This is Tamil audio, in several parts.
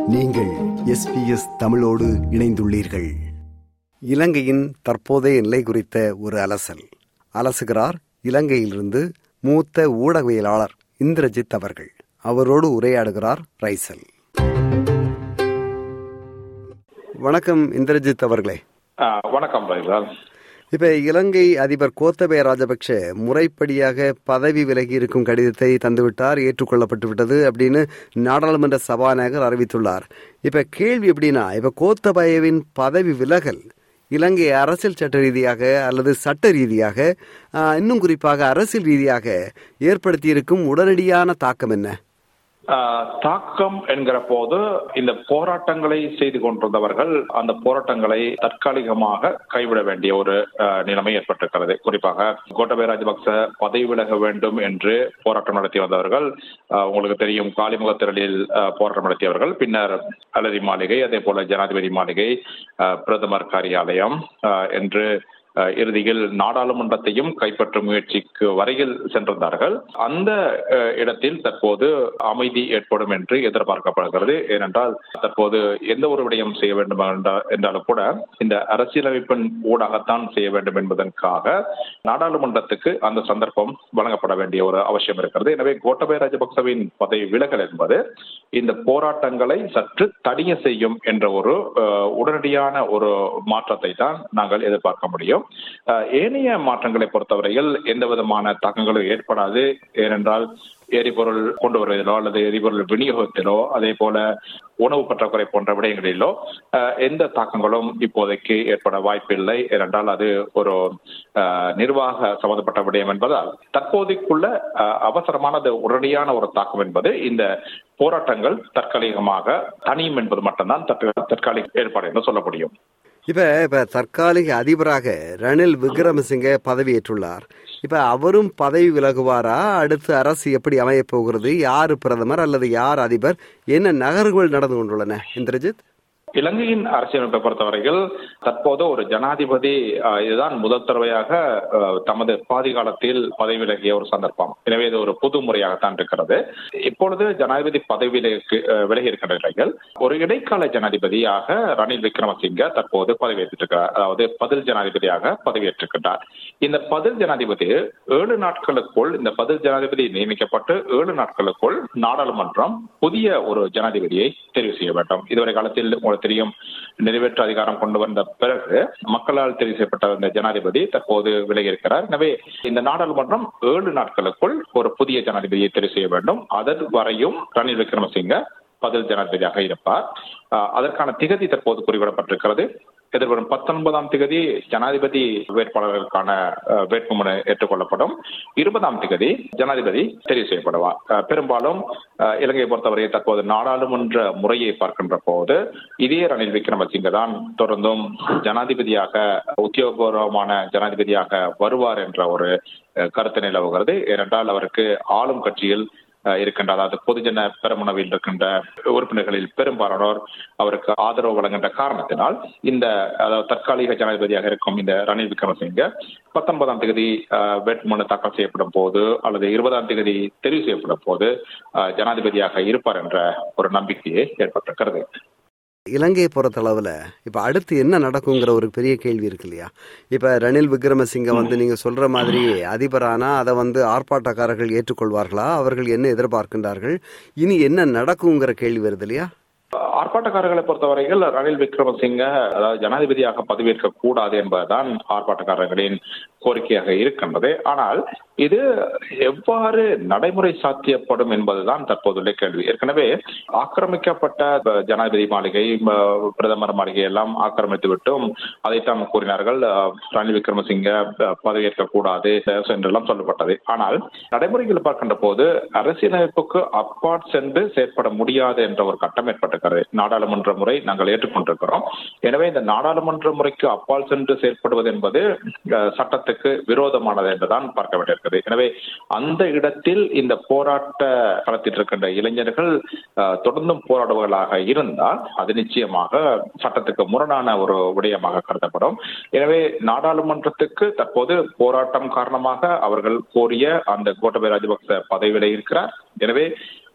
நீங்கள் எஸ்பிஎஸ் தமிழோடு இணைந்துள்ளீர்கள் இலங்கையின் தற்போதைய நிலை குறித்த ஒரு அலசல் அலசுகிறார் இலங்கையிலிருந்து மூத்த ஊடகவியலாளர் இந்திரஜித் அவர்கள் அவரோடு உரையாடுகிறார் ரைசல் வணக்கம் இந்திரஜித் அவர்களே ஆ, வணக்கம் ரைசால் இப்ப இலங்கை அதிபர் கோத்தபய ராஜபக்ஷ முறைப்படியாக பதவி விலகி இருக்கும் கடிதத்தை தந்துவிட்டார் ஏற்றுக்கொள்ளப்பட்டு விட்டது அப்படின்னு நாடாளுமன்ற சபாநாயகர் அறிவித்துள்ளார் இப்ப கேள்வி எப்படின்னா இப்ப கோத்தபயவின் பதவி விலகல் இலங்கை அரசியல் சட்ட ரீதியாக அல்லது சட்ட ரீதியாக ஆ, இன்னும் குறிப்பாக அரசியல் ரீதியாக ஏற்படுத்தியிருக்கும் உடனடியான தாக்கம் என்ன ஆ, தாக்கம் என்கிற போது இந்த போராட்டங்களை செய்து கொண்டிருந்தவர்கள் அந்த போராட்டங்களை தற்காலிகமாக கைவிட வேண்டிய ஒரு ஆ, நிலைமை ஏற்பட்டிருக்கிறது குறிப்பாக கோட்டபய ராஜபக்ச பதவி விலக வேண்டும் என்று போராட்டம் நடத்தி வந்தவர்கள் ஆ, உங்களுக்கு தெரியும் காலிமுக திரளில் ஆ, போராட்டம் நடத்தியவர்கள் பின்னர் அலரி மாளிகை அதே போல ஜனாதிபதி மாளிகை ஆ, பிரதமர் காரியாலயம் ஆ, என்று அஹ் இறுதியில் நாடாளுமன்றத்தையும் கைப்பற்றும் முயற்சிக்கு வரையில் சென்றிருந்தார்கள் அந்த அஹ், இடத்தில் தற்போது அமைதி ஏற்படும் என்று எதிர்பார்க்கப்படுகிறது ஏனென்றால் தற்போது எந்த ஒரு விடயம் செய்ய வேண்டும் என்றா- என்றாலும் கூட இந்த அரசியலமைப்பின் ஊடாகத்தான் செய்ய வேண்டும் என்பதற்காக நாடாளுமன்றத்துக்கு அந்த சந்தர்ப்பம் வழங்கப்பட வேண்டிய ஒரு அவசியம் இருக்கிறது எனவே கோட்டபய ராஜபக்சவின் பதவி விலகல் என்பது இந்த போராட்டங்களை சற்று தடிய செய்யும் என்ற ஒரு அஹ், உடனடியான ஒரு மாற்றத்தை தான் நாங்கள் எதிர்பார்க்க முடியும் அஹ், ஏனைய மாற்றங்களை பொறுத்தவரையில் எந்த விதமான தாக்கங்களும் ஏற்படாது ஏனென்றால் எரிபொருள் கொண்டு வருவதிலோ அல்லது எரிபொருள் விநியோகத்திலோ அதே போல உணவு பற்றாக்குறை போன்ற விடயங்களிலோ அஹ், எந்த தாக்கங்களும் இப்போதைக்கு ஏற்பட வாய்ப்பில்லை ஏனென்றால் அது ஒரு அஹ், நிர்வாக சம்பந்தப்பட்ட விடயம் என்பதால் தற்போதைக்குள்ள அஹ், அவசரமானது உடனடியான ஒரு தாக்கம் என்பது இந்த போராட்டங்கள் தற்காலிகமாக தனியும் என்பது மட்டும்தான் தற்க- தற்காலிக ஏற்பாடு என்று சொல்ல முடியும் இப்ப இப்ப தற்காலிக அதிபராக ரணில் விக்ரமசிங்கே பதவியேற்றுள்ளார் இப்ப அவரும் பதவி விலகுவாரா அடுத்து அரசு எப்படி அமையப் போகிறது யார் பிரதமர் அல்லது யார் அதிபர் என்ன நகர்வுகள் நடந்து கொண்டுள்ளன இந்திரஜித் இலங்கையின் அரசியலமைப்பை பொறுத்தவரையில் தற்போது ஒரு ஜனாதிபதி அஹ், இதுதான் முதல் தடவையாக அஹ், தமது பாதி காலத்தில் பதவி விலகிய ஒரு சந்தர்ப்பம் எனவே இது ஒரு புது முறையாகத்தான் இருக்கிறது இப்பொழுது ஜனாதிபதி பதவி விலகி அஹ், விலகி இருக்கின்ற நிலையில் ஒரு இடைக்கால ஜனாதிபதியாக ரணில் விக்ரமசிங்க தற்போது பதவியேற்றிருக்கிறார் அதாவது பதில் ஜனாதிபதியாக பதவியேற்றிருக்கிறார் இந்த பதில் ஜனாதிபதி ஏழு நாட்களுக்குள் இந்த பதில் ஜனாதிபதி நியமிக்கப்பட்டு ஏழு நாட்களுக்குள் நாடாளுமன்றம் புதிய ஒரு ஜனாதிபதியை தெரிவு செய்ய வேண்டும் இதுவரை காலத்தில் உங்களுக்கு தெரியும் நிறைவேற்று அதிகாரம் கொண்டு வந்த பிறகு மக்களால் தெரிவு செய்யப்பட்ட இந்த ஜனாதிபதி தற்போது விலகியிருக்கிறார் எனவே இந்த நாடாளுமன்றம் ஏழு நாட்களுக்குள் ஒரு புதிய ஜனாதிபதியை தெரிவு செய்ய வேண்டும் அதன் வரையும் ரணில் விக்ரமசிங்க பதில் ஜனாதிபதியாக இருப்பார் அஹ், அதற்கான திகதி தற்போது குறிப்பிடப்பட்டிருக்கிறது எதிர்வரும் பத்தொன்பதாம் திகதி ஜனாதிபதி வேட்பாளர்களுக்கான அஹ், வேட்புமனு ஏற்றுக்கொள்ளப்படும் இருபதாம் திகதி ஜனாதிபதி தெரிவு செய்யப்படுவார் அஹ், பெரும்பாலும் அஹ், இலங்கையை பொறுத்தவரை தற்போது நாடாளுமன்ற முறையை பார்க்கின்ற போது இதே ரணில் விக்ரமசிங்க தான் தொடர்ந்தும் ஜனாதிபதியாக உத்தியோகபூர்வமான ஜனாதிபதியாக வருவார் என்ற ஒரு அஹ், கருத்து நிலவுகிறது ஏனென்றால் அவருக்கு ஆளும் கட்சியில் அஹ், இருக்கின்ற அதாவது பொதுஜன பெருமனவில் இருக்கின்ற உறுப்பினர்களில் பெரும்பாலானோர் அவருக்கு ஆதரவு வழங்குகின்ற காரணத்தினால் இந்த அதாவது தற்காலிக ஜனாதிபதியாக இருக்கும் இந்த ரணில் விக்ரமசிங்க பத்தொன்பதாம் தேதி அஹ், வேட்புமனு தாக்கல் செய்யப்படும் போது அல்லது இருபதாம் தேதி தெரிவு செய்யப்படும் போது அஹ், ஜனாதிபதியாக இருப்பார் என்ற ஒரு நம்பிக்கையை ஏற்பட்டிருக்கிறது இலங்கையை பொறுத்தளவுல இப்ப அடுத்து என்ன நடக்குங்கிற ஒரு பெரிய கேள்வி இருக்கு இல்லையா இப்ப ரணில் விக்ரமசிங்க வந்து நீங்க சொல்ற மாதிரி அதிபரானா அதை வந்து ஆர்ப்பாட்டக்காரர்கள் ஏற்றுக்கொள்வார்களா அவர்கள் என்ன எதிர்பார்க்கின்றார்கள் இனி என்ன நடக்குங்கிற கேள்வி வருது இல்லையா ஆர்ப்பாட்டக்காரர்களை பொறுத்தவரையில் ரணில் விக்ரமசிங்க அதாவது ஜனாதிபதியாக பதவியேற்க கூடாது என்பதுதான் ஆர்ப்பாட்டக்காரர்களின் கோரிக்கையாக இருக்கின்றது ஆனால் இது எவ்வாறு நடைமுறை சாத்தியப்படும் என்பதுதான் தற்போதுள்ள கேள்வி ஏற்கனவே ஆக்கிரமிக்கப்பட்ட அஹ், ஜனாதிபதி மாளிகை அஹ், பிரதமர் மாளிகை எல்லாம் ஆக்கிரமித்து விட்டும் அதைத்தான் கூறினார்கள் அஹ், ரணில் விக்ரமசிங்க அஹ், பதவியேற்க கூடாது என்றெல்லாம் சொல்லப்பட்டது ஆனால் நடைமுறைகள் பார்க்கின்ற போது அரசியலமைப்புக்கு அப்பாற் சென்று செயற்பட முடியாது என்ற ஒரு கட்டம் ஏற்பட்டிருக்கிறது நாடாளுமன்ற முறை நாங்கள் ஏற்றுக்கொண்டிருக்கிறோம் எனவே இந்த நாடாளுமன்ற முறைக்கு அப்பால் சென்று செயற்படுவது என்பது அஹ், சட்டத்துக்கு விரோதமானது என்றுதான் பார்க்க வேண்டியிருக்கிறது எனவே அந்த இடத்தில் இந்த போராட்ட களத்தில் இருக்கின்ற இளைஞர்கள் அஹ், தொடர்ந்தும் போராடுவர்களாக இருந்தால் அது நிச்சயமாக சட்டத்துக்கு முரணான ஒரு விடயமாக கருதப்படும் எனவே நாடாளுமன்றத்துக்கு தற்போது போராட்டம் காரணமாக அவர்கள் கோரிய அந்த கோட்டபய ராஜபக்ச பதவியில இருக்கிறார் எனவே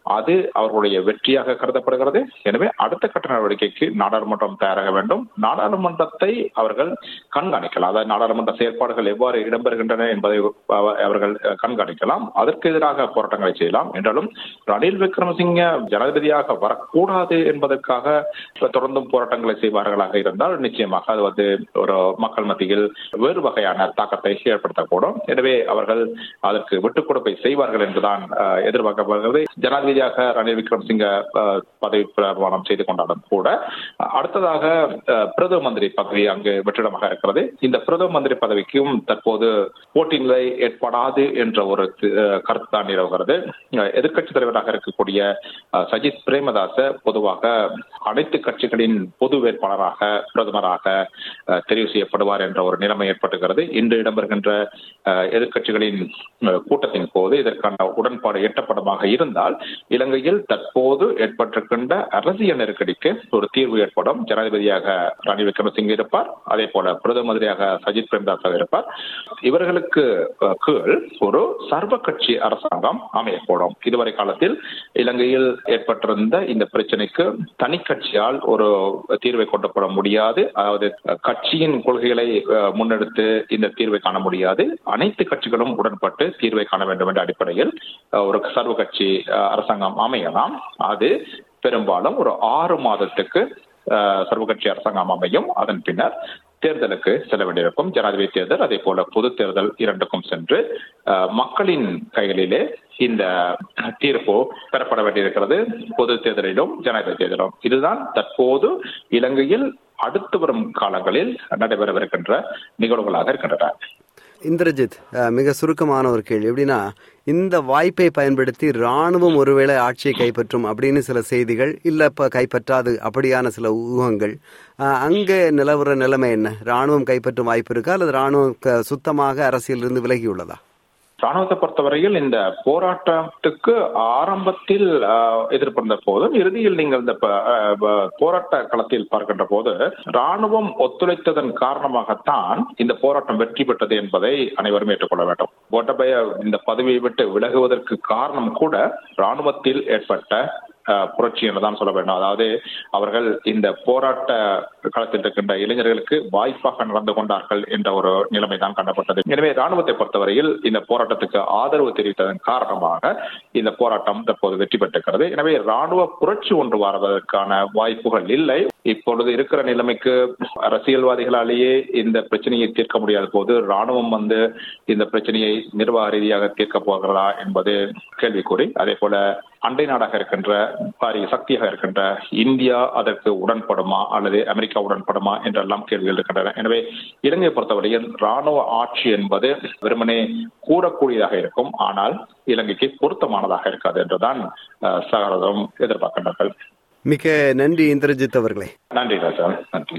அது அவர்களுடைய வெற்றியாக கருதப்படுகிறது எனவே அடுத்த கட்ட நடவடிக்கைக்கு நாடாளுமன்றம் தயாராக வேண்டும் நாடாளுமன்றத்தை அவர்கள் கண்காணிக்கலாம் அதாவது நாடாளுமன்ற செயற்பாடுகள் எவ்வாறு இடம்பெறுகின்றன என்பதை அவர்கள் கண்காணிக்கலாம் அதற்கு எதிராக போராட்டங்களை செய்யலாம் என்றாலும் ரணில் விக்ரமசிங்க ஜனாதிபதியாக வரக்கூடாது என்பதற்காக தொடர்ந்தும் போராட்டங்களை செய்வார்களாக இருந்தால் நிச்சயமாக அது வந்து ஒரு மக்கள் மத்தியில் வேறு வகையான தாக்கத்தை ஏற்படுத்தக்கூடும் எனவே அவர்கள் அதற்கு விட்டுக் கொடுப்பை செய்வார்கள் என்றுதான் எதிர்பார்க்கப்படுகிறது ஜனாதிபதியாக ரணில் விக்ரமசிங்க பதவி பிரமாணம் செய்து கொண்டாலும் கூட அடுத்ததாக பிரதம மந்திரி பதவி அங்கு வெற்றிடமாக இருக்கிறது இந்த பிரதம மந்திரி பதவிக்கும் தற்போது போட்டி நிலை ஏற்படாது என்ற ஒரு கருத்து தான் நிலவுகிறது எதிர்கட்சி தலைவராக இருக்கக்கூடிய சஜித் பிரேமதாச பொதுவாக அனைத்து கட்சிகளின் பொது வேட்பாளராக பிரதமராக தெரிவு செய்யப்படுவார் என்ற ஒரு நிலைமை ஏற்பட்டுகிறது இன்று இடம்பெறுகின்ற எதிர்கட்சிகளின் கூட்டத்தின் போது இதற்கான உடன்பாடு எட்டப்படமாக இருந்தால் இலங்கையில் தற்போது ஏற்பட்டிருக்கின்ற அரசியல் நெருக்கடிக்கு ஒரு தீர்வு ஏற்படும் ஜனாதிபதியாக ரணில் விக்ரமசிங்கே இருப்பார் அதே போல பிரதம மந்திரியாக சஜித் பிரேமதாசாக இருப்பார் இவர்களுக்கு கீழ் ஒரு சர்வ கட்சி அரசாங்கம் அமையக்கூடும் இதுவரை காலத்தில் இலங்கையில் ஏற்பட்டிருந்த இந்த பிரச்சனைக்கு தனி கட்சியால் ஒரு தீர்வை கொண்டு முடியாது அதாவது கட்சியின் கொள்கைகளை முன்னெடுத்து இந்த தீர்வை காண முடியாது அனைத்து கட்சிகளும் உடன்பட்டு தீர்வை காண வேண்டும் என்ற அடிப்படையில் ஒரு சர்வ கட்சி அரசாங்கம் அமையலாம் அது பெரும்பாலும் ஒரு ஆறு மாதத்துக்கு சர்வ கட்சி அரசாங்கம் அமையும் அதன் பின்னர் தேர்தலுக்கு செல்ல வேண்டியிருக்கும் ஜனாதிபதி தேர்தல் அதே போல பொது தேர்தல் இரண்டுக்கும் சென்று மக்களின் கைகளிலே இந்த தீர்ப்பு பெறப்பட வேண்டியிருக்கிறது பொது தேர்தலிலும் ஜனாதிபதி தேர்தலும் இதுதான் தற்போது இலங்கையில் அடுத்து வரும் காலங்களில் நடைபெறவிருக்கின்ற நிகழ்வுகளாக இருக்கின்றன இந்திரஜித் மிக சுருக்கமான ஒரு கேள்வி எப்படின்னா இந்த வாய்ப்பை பயன்படுத்தி ராணுவம் ஒருவேளை ஆட்சியை கைப்பற்றும் அப்படின்னு சில செய்திகள் இல்ல இப்ப கைப்பற்றாது அப்படியான சில ஊகங்கள் அங்க நிலவுற நிலைமை என்ன ராணுவம் கைப்பற்றும் வாய்ப்பு இருக்கா அல்லது ராணுவம் சுத்தமாக அரசியலிருந்து விலகியுள்ளதா ராணுவத்தை பொறுத்தவரையில் இந்த போராட்டத்துக்கு ஆரம்பத்தில் எதிர்ப்பிருந்த போதும் இறுதியில் நீங்கள் இந்த போராட்ட களத்தில் பார்க்கின்ற போது ராணுவம் ஒத்துழைத்ததன் காரணமாகத்தான் இந்த போராட்டம் வெற்றி பெற்றது என்பதை அனைவரும் ஏற்றுக்கொள்ள வேண்டும் கோட்டபய இந்த பதவியை விட்டு விலகுவதற்கு காரணம் கூட ராணுவத்தில் ஏற்பட்ட புரட்சி என்றுதான் சொல்ல வேண்டும் அதாவது அவர்கள் இந்த போராட்ட களத்தில் இருக்கின்ற இளைஞர்களுக்கு வாய்ப்பாக நடந்து கொண்டார்கள் என்ற ஒரு நிலைமை தான் காணப்பட்டது எனவே ராணுவத்தை பொறுத்தவரையில் இந்த போராட்டத்துக்கு ஆதரவு தெரிவித்ததன் காரணமாக இந்த போராட்டம் தற்போது வெற்றி பெற்றிருக்கிறது எனவே ராணுவ புரட்சி ஒன்று வருவதற்கான வாய்ப்புகள் இல்லை இப்பொழுது இருக்கிற நிலைமைக்கு அரசியல்வாதிகளாலேயே இந்த பிரச்சனையை தீர்க்க முடியாத போது ராணுவம் வந்து இந்த பிரச்சனையை நிர்வாக ரீதியாக தீர்க்க போகிறதா என்பது கேள்விக்குறி அதே போல அண்டை நாடாக இருக்கின்ற பாரிய சக்தியாக இருக்கின்ற இந்தியா அதற்கு உடன்படுமா அல்லது அமெரிக்கா உடன்படுமா என்றெல்லாம் கேள்விகள் இருக்கின்றன எனவே இலங்கையை பொறுத்தவரையில் ராணுவ ஆட்சி என்பது வெறுமனே கூறக்கூடியதாக இருக்கும் ஆனால் இலங்கைக்கு பொருத்தமானதாக இருக்காது என்றுதான் சகரதம் எதிர்பார்க்கின்றார்கள் மிக நன்றி இந்திரஜித் அவர்களே நன்றி ராஜா நன்றி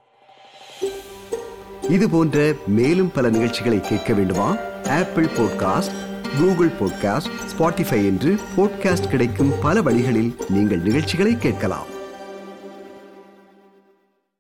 இது போன்ற மேலும் பல நிகழ்ச்சிகளை கேட்க வேண்டுமா Apple podcast Google podcast Spotify என்று பாட்காஸ்ட் கிடைக்கும் பல வழிகளில் நீங்கள் நிகழ்ச்சிகளை கேட்கலாம்